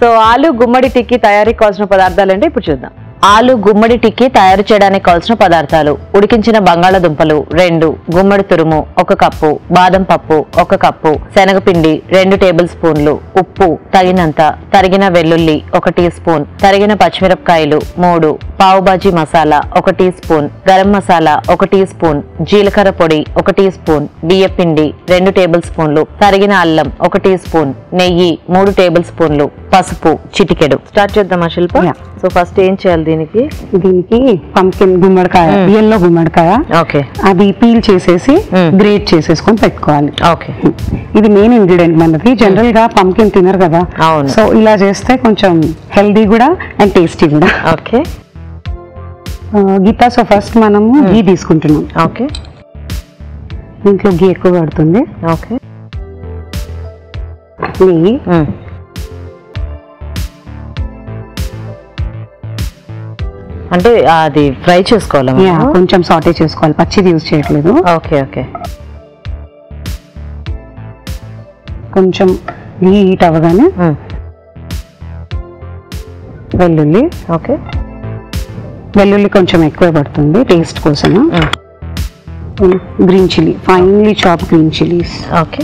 So ఆలు గుమ్మడి టిక్కి తయారీ కావాల్సిన పదార్థాలు అంటే ఇప్పుడు చూద్దాం ఆలు గుమ్మడి టిక్కి తయారు చేయడానికి కావాల్సిన పదార్థాలు ఉడికించిన బంగాళాదుంపలు రెండు గుమ్మడి తురుము ఒక కప్పు బాదం పప్పు ఒక కప్పు శనగపిండి రెండు టేబుల్ స్పూన్లు ఉప్పు తగినంత తరిగిన వెల్లుల్లి ఒక టీ స్పూన్ తరిగిన పచ్చిమిరపకాయలు మూడు పావుబాజీ మసాలా ఒక టీ స్పూన్ గరం మసాలా ఒక టీ స్పూన్ జీలకర్ర పొడి ఒక టీ స్పూన్ బియ్య పిండి రెండు టేబుల్ స్పూన్లు తరిగిన అల్లం ఒక టీ స్పూన్ నెయ్యి మూడు టేబుల్ స్పూన్లు పసుపు చిటికెడు స్టార్ట్ చేద్దామా శిల్ప Yeah. సో ఫస్ట్ ఏం చేయాలి దీనికి దీనికి పంకిన్ గుమ్మడికాయ ఎల్లో గుమ్మడికాయ ఓకే అది పీల్ చేసేసి Mm. గ్రేట్ చేసేసుకొని పెట్టుకోవాలి ఓకే ఇది మెయిన్ ఇంగ్రీడియంట్ మనది జనరల్ గా పంకిన్ తినరు కదా అవును. సో ఇలా చేస్తే కొంచెం హెల్దీ కూడా అండ్ టేస్టీ కూడా ఓకే ఆ, గీతా సో ఫస్ట్ మనము గీ తీసుకుంటున్నాం ఓకే దీంట్లో గీ ఎక్కువ పడుతుంది ఓకే నెయ్యి అంటే అది ఫ్రై చేసుకోవాలా Yeah, కొంచెం సాటే చేసుకోవాలి పచ్చిది యూజ్ చేయట్లేదు ఓకే ఓకే కొంచెం గీ హీట్ అవ్వగానే వెల్లుల్లి ఓకే వెల్లుల్లి కొంచెం ఎక్కువ పడుతుంది టేస్ట్ కోసం green chilli finely chop green chillies okay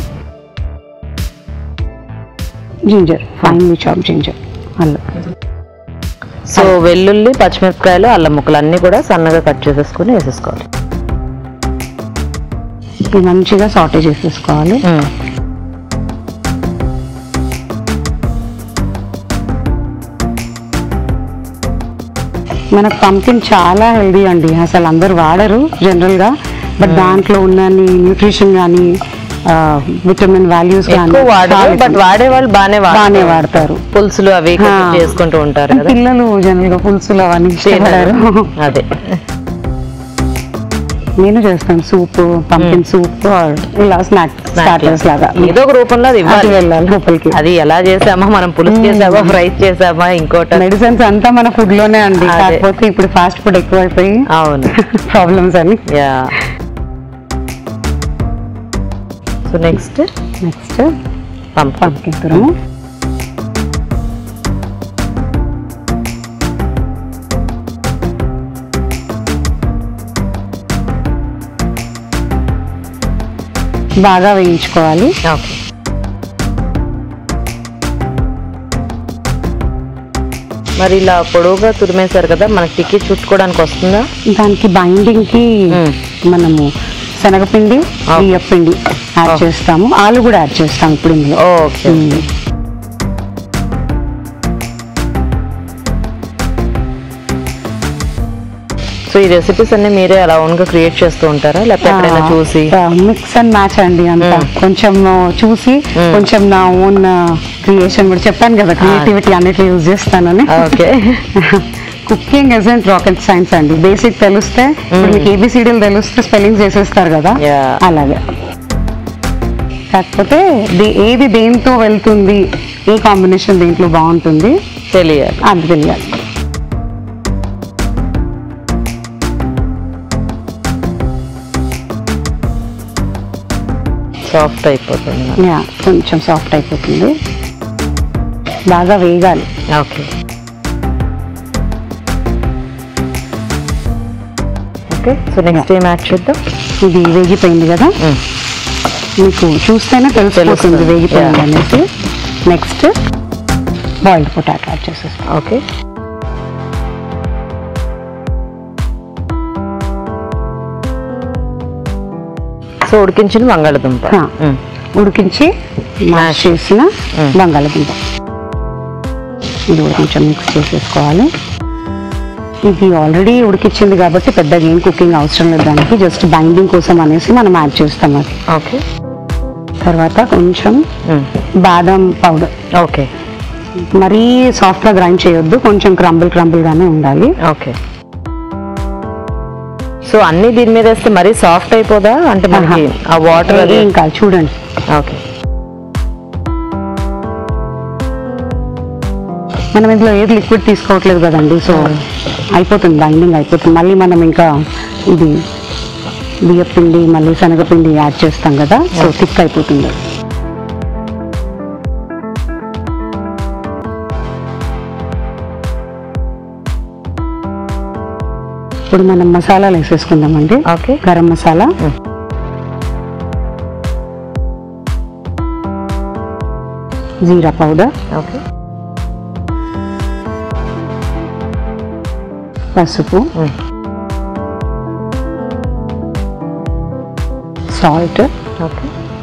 ginger finely chop ginger అల్లం సో వెల్లుల్లి పచ్చిమిరపకాయలు అల్లం ముక్కలు అన్ని కూడా సన్నగా కట్ చేసేసుకుని వేసేసుకోవాలి ఇది మంచిగా సాటే చేసేసుకోవాలి మనకు పంకిన్ చాలా హెల్దీ అండి అసలు అందరు వాడరు జనరల్ గా బట్ దాంట్లో ఉన్న న్యూట్రిషన్ కానీ విటమిన్ వాల్యూస్ ఎక్కువ వాడరు బట్ వాడే వాళ్ళు బాగానే బాగానే వాడతారు వాడతారు పులుసులు అవి ఆ. చేసుకుంటూ ఉంటారు కదా పిల్లలు జనరల్ గా పులుసులు అవన్నీ ఇష్టపడారు అదే నేను చేస్తాను సూప్ పంకిన్ సూప్ ఇలా స్నాక్ స్టార్టర్స్ లాగా ఏదో ఒక రూపంలో అది అది ఇవ్వాలి వెళ్ళాలి లోపలికి అది ఎలా చేసామా మనం పులుసు చేసామా ఫ్రై చేసామా ఇంకోట మెడిసిన్స్ అంతా మన ఫుడ్ లోనే అండి అదే. కాకపోతే ఇప్పుడు ఫాస్ట్ ఫుడ్ ఎక్కువైపోయి అవును ప్రాబ్లమ్స్ అని యా సో నెక్స్ట్ నెక్స్ట్ పంపం పంకిన్ తురుము బాగా వేయించుకోవాలి ఓకే మరి ఇలా పొడవుగా తురిమేశారు కదా మనకి టికెట్ చుట్టుకోవడానికి వస్తుందా దానికి బైండింగ్ కి మ్మ్. మనము శనగపిండి Okay. బియ్యపిండి యాడ్ Okay. చేస్తాము ఆలు కూడా యాడ్ చేస్తాం ఇప్పుడు ఇందులో ఓకే మ్మ్. సో ఈ రెసిపీస్ అన్ని మీరే అలా ఓన్ గా క్రియేట్ చేస్తూ ఉంటారా లేకపోతే ఎక్కడైనా చూసి మిక్స్ అండ్ మ్యాచ్ అండి అంతా మ్మ్. కొంచెం చూసి మ్మ్. కొంచెం నా ఓన్ క్రియేషన్ కూడా చెప్పాను కదా క్రియేటివిటీ అన్నిట్లో యూజ్ చేస్తానని okay cooking isn't rocket science అండి బేసిక్ తెలిస్తే ఇప్పుడు మీకు ఏబిసిడీలు తెలిస్తే స్పెల్లింగ్ చేసేస్తారు కదా Yeah. అలాగే కాకపోతే దే- ఏది దేంతో వెళ్తుంది ఏ కాంబినేషన్ దేంట్లో బాగుంటుంది తెలియాలి అది తెలియాలి సాఫ్ట్ అయిపోతుంది యా కొంచెం సాఫ్ట్ అయిపోతుంది బాగా వేగాలి ఓకే ఓకే సో నెక్స్ట్ ఏం యాడ్ చేద్దాం ఇది వేగిపోయింది కదా మ్మ్. మీకు చూస్తేనే తెలిసిపోతుంది తెలుస్తుంది. వేగిపోయింది Yeah. అనేసి నెక్స్ట్ బాయిల్డ్ పొటాటో యాడ్ చేసేస్తాం ఓకే సో ఉడికించిన బంగాళదుంప ఆ. మ్మ్. ఉడికించి మ్యాష్ Mash. చేసిన మ్మ్. బంగాళదుంప ఇది కూడా కొంచెం మిక్స్ చేసేసుకోవాలి ఇది ఆల్రెడీ ఉడికిచ్చింది కాబట్టి పెద్దగా ఏం కుకింగ్ అవసరం లేదు దానికి జస్ట్ బైండింగ్ కోసం అనేసి మనం యాడ్ చేస్తాం అది ఓకే తర్వాత కొంచెం మ్మ్. బాదం పౌడర్ ఓకే మరీ సాఫ్ట్గా గ్రైండ్ చేయొద్దు కొంచెం క్రంబుల్ క్రంబుల్గానే ఉండాలి ఓకే సో అన్ని దీని మీద వేస్తే మరీ సాఫ్ట్ అయిపోదా అంటే మనకి ఆ వాటర్ అది ఏం కాదు చూడండి ఓకే మనం ఇందులో ఏది లిక్విడ్ తీసుకోవట్లేదు కదండి సో అయిపోతుంది బైండింగ్ అయిపోతుంది మళ్ళీ మనం ఇంకా ఇది బియ్యపిండి మళ్ళీ శనగపిండి యాడ్ చేస్తాం కదా సో థిక్ అయిపోతుంది ఇప్పుడు మనం మసాలాలు వేసేసుకుందామండి okay garam masala Mm. Jeera powder okay పసుపు సాల్ట్ ఓకే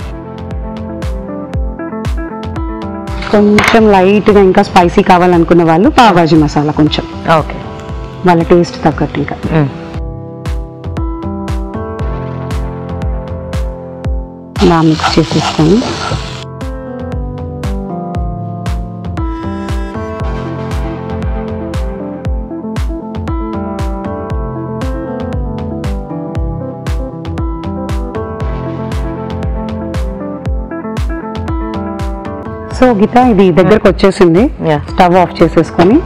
కొంచెం లైట్గా ఇంకా స్పైసీ కావాలనుకున్న వాళ్ళు పావాజీ మసాలా కొంచెం ఓకే వాళ్ళ టేస్ట్ తగ్గట్టు ఇంకా ఇలా మిక్స్ చేసేసుకొని సో గీత ఇది దగ్గరకు వచ్చేసింది యా స్టవ్ ఆఫ్ చేసేసుకొని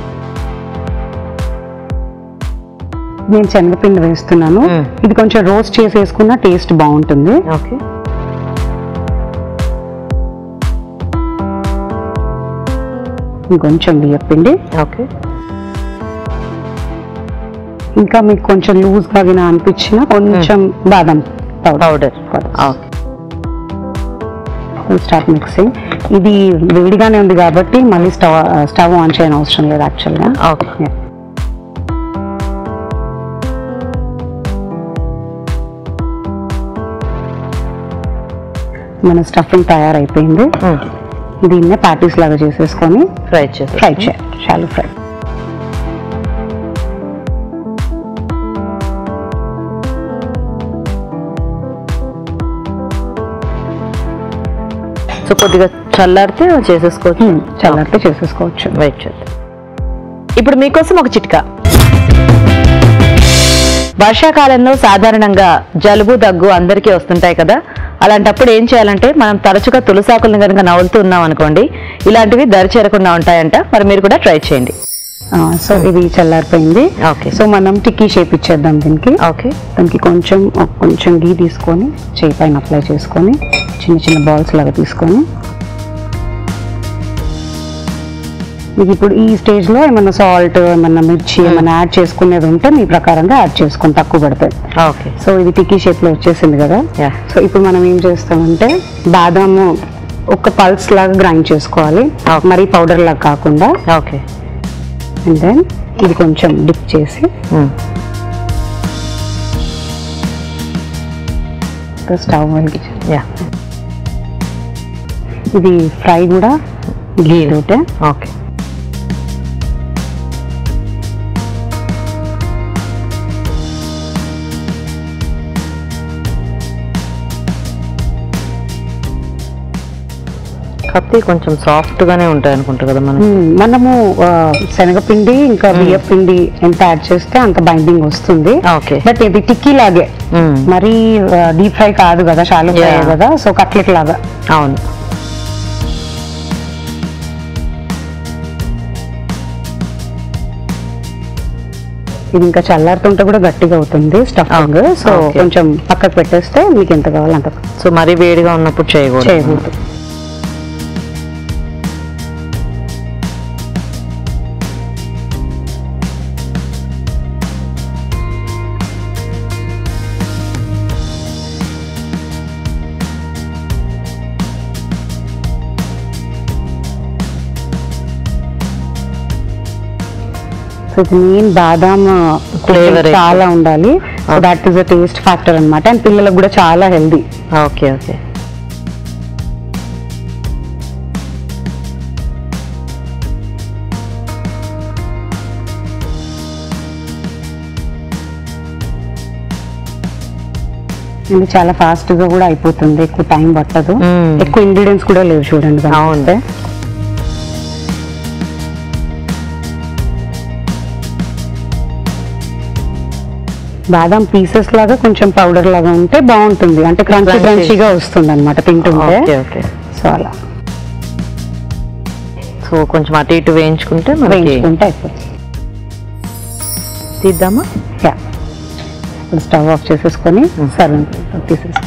నేను శనగపిండి వేస్తున్నాను Mm. ఇది కొంచెం రోస్ట్ చేసేసుకున్న టేస్ట్ బాగుంటుంది ఓకే ఇంకొంచెం బియ్యపిండి ఓకే ఇంకా మీకు కొంచెం లూజ్ గా గిన అనిపించిన కొంచెం బాదం powder powder okay start mixing ఇది వేడిగానే ఉంది కాబట్టి మళ్ళీ స్టవ్ స్టవ్ ఆన్ చేయని అవసరం లేదు యాక్చువల్గా ఓకే మన స్టఫింగ్ తయారైపోయింది దీన్నే ప్యాటీస్ లాగా చేసేసుకొని ఫ్రై చేసి ఫ్రై చేయాలి షాలో ఫ్రై సో కొద్దిగా చల్లారితే చేసేసుకోవచ్చు చల్లారితే చేసేసుకోవచ్చు వెయిట్ చేద్దాం ఇప్పుడు మీకోసం ఒక చిట్కా వర్షాకాలంలో సాధారణంగా జలుబు దగ్గు అందరికీ వస్తుంటాయి కదా అలాంటప్పుడు ఏం చేయాలంటే మనం తరచుగా తులసాకులను కనుక నవ్వులుతూ ఉన్నాం అనుకోండి ఇలాంటివి దరి చేరకుండా ఉంటాయంట మరి మీరు కూడా ట్రై చేయండి సో ఇది చల్లారిపోయింది ఓకే సో మనం టిక్కీ షేప్ ఇచ్చేద్దాం దీనికి ఓకే దానికి కొంచెం ఒక కొంచెం గీ తీసుకొని చేయి పైన అప్లై చేసుకొని చిన్న చిన్న బాల్స్ లాగా తీసుకొని మీకు ఇప్పుడు ఈ స్టేజ్ లో ఏమన్నా సాల్ట్ ఏమన్నా మిర్చి ఏమన్నా యాడ్ చేసుకునేది ఉంటే మీ ప్రకారంగా యాడ్ చేసుకొని తక్కువ పడతాయి ఓకే సో ఇది టిక్కీ షేప్ లో వచ్చేసింది కదా యా సో ఇప్పుడు మనం ఏం చేస్తామంటే బాదాము ఒక పల్స్ లాగా గ్రైండ్ చేసుకోవాలి Okay. మరీ పౌడర్ లాగా కాకుండా ఓకే అండ్ దెన్ ఇది కొంచెం డిప్ చేసి స్టవ్ వెలిగించి యా ఇది ఫ్రై కూడా ఘీ తోటే ఓకే కాకపోతే కొంచెం సాఫ్ట్ గానే ఉంటాయి అనుకుంటా కదా మనం మ్మ్. మనము ఆ, శనగపిండి ఇంకా బియ్య పిండి ఎంత యాడ్ చేస్తే అంత బైండింగ్ వస్తుంది ఓకే బట్ ఇది టిక్కీ లాగే మరీ డీప్ ఫ్రై కాదు కదా షాలో ఫ్రై Yeah. కదా సో కట్లెట్ లాగా అవును ఇది ఇంకా చల్లారుతుంటే కూడా గట్టిగా అవుతుంది స్టఫింగ్ Okay. So Okay. కొంచెం పక్కకు పెట్టేస్తే మీకు ఎంత కావాలో అంత సో మరీ వేడిగా ఉన్నప్పుడు చేయకూడదు చేయకూడదు సో ఇది మెయిన్ బాదాం Flavor ఎక్కువ. చాలా ఉండాలి so that is a taste factor అన్నమాట అండ్ పిల్లలకు కూడా చాలా హెల్దీ ఓకే ఓకే ఇది చాలా ఫాస్ట్ గా కూడా అయిపోతుంది ఎక్కువ టైం పట్టదు Mm. ఎక్కువ ఇంగ్రీడియంట్స్ కూడా లేవు చూడండి దానికి అవును. వస్తే. బాదం పీసెస్ లాగా కొంచెం పౌడర్ లాగా ఉంటే బాగుంటుంది అంటే క్రంచీ Crunchy. క్రంచీగా వస్తుంది అనమాట తింటుంటే ఓకే ఓకే సో అలా సో కొంచెం అటు ఇటు వేయించుకుంటే మనకి వేయించుకుంటే అయిపోతుంది తీద్దామా యా ఇప్పుడు స్టవ్ ఆఫ్ చేసేసుకొని సర్వ్ తీసేసి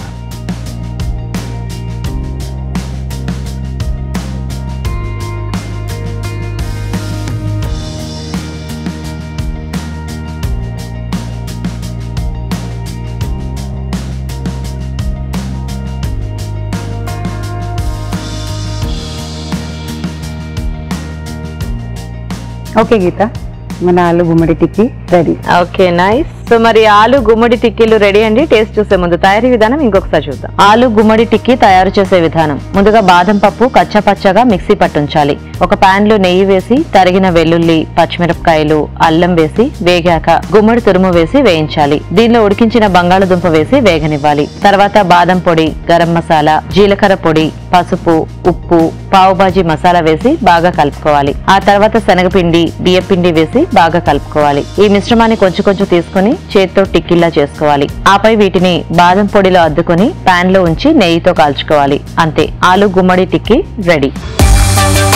ఓకే గీత మన ఆలు గుమ్మడి tikki ready okay nice so మరి ఆలు గుమ్మడి టిక్కీలు రెడీ అండి టేస్ట్ చూసే ముందు తయారీ విధానం ఇంకొకసారి చూద్దాం ఆలు గుమ్మడి టిక్కీ తయారు చేసే విధానం ముందుగా బాదం పప్పు కచ్చా పచ్చగా మిక్సీ పట్టుంచాలి ఒక పాన్ లో నెయ్యి వేసి తరిగిన వెల్లుల్లి పచ్చిమిరపకాయలు అల్లం వేసి వేగాక గుమ్మడి తురుము వేసి వేయించాలి దీనిలో ఉడికించిన బంగాళదుంప వేసి వేగనివ్వాలి తర్వాత బాదం పొడి గరం మసాలా జీలకర్ర పొడి పసుపు ఉప్పు పావుబాజీ మసాలా వేసి బాగా కలుపుకోవాలి ఆ తర్వాత శనగపిండి బియ్యపిండి వేసి బాగా కలుపుకోవాలి ఈ మిశ్రమాన్ని కొంచెం కొంచెం తీసుకుని చేత్తో టిక్కిల్లా చేసుకోవాలి ఆపై వీటిని బాదం పొడిలో అద్దుకొని పాన్ లో ఉంచి నెయ్యితో కాల్చుకోవాలి అంతే ఆలు గుమ్మడి టిక్కీ రెడీ